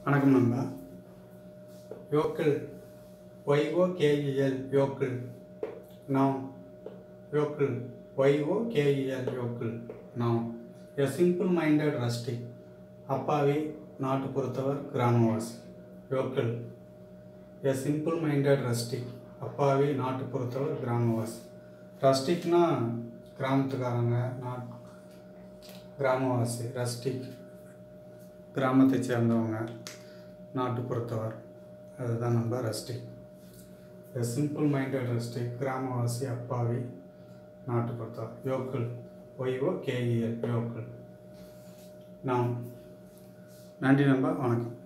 வணக்கம் நண்பா யோக்கிள் ஒய்ஓகேஇஎல் யோக்கிள் நாம் யோக்கிள் ஒய்ஓகேஇஎல் யோக்கிள் நாம் எ சிம்பிள் மைண்டட் ரஸ்டிக் அப்பாவி நாட்டு பொறுத்தவர் கிராமவாசி yokel a simple minded rustic அப்பாவி நாட்டு பொறுத்தவர் கிராமவாசி ரஸ்டிக்னா கிராமத்துக்காரங்க நாட் கிராமவாசி ரஸ்டிக் கிராமத்தை சேர்ந்தவங்க நாட்டு பொறுத்தவர் அதுதான் நம்ம rustic a simple minded rustic கிராமவாசி அப்பாவி நாட்டு பொறுத்தவர் யோக்கிள் ஒய்ஓ கேஇஎல் யோக்கிள் நாம் நன்றி நண்பா வணக்கம்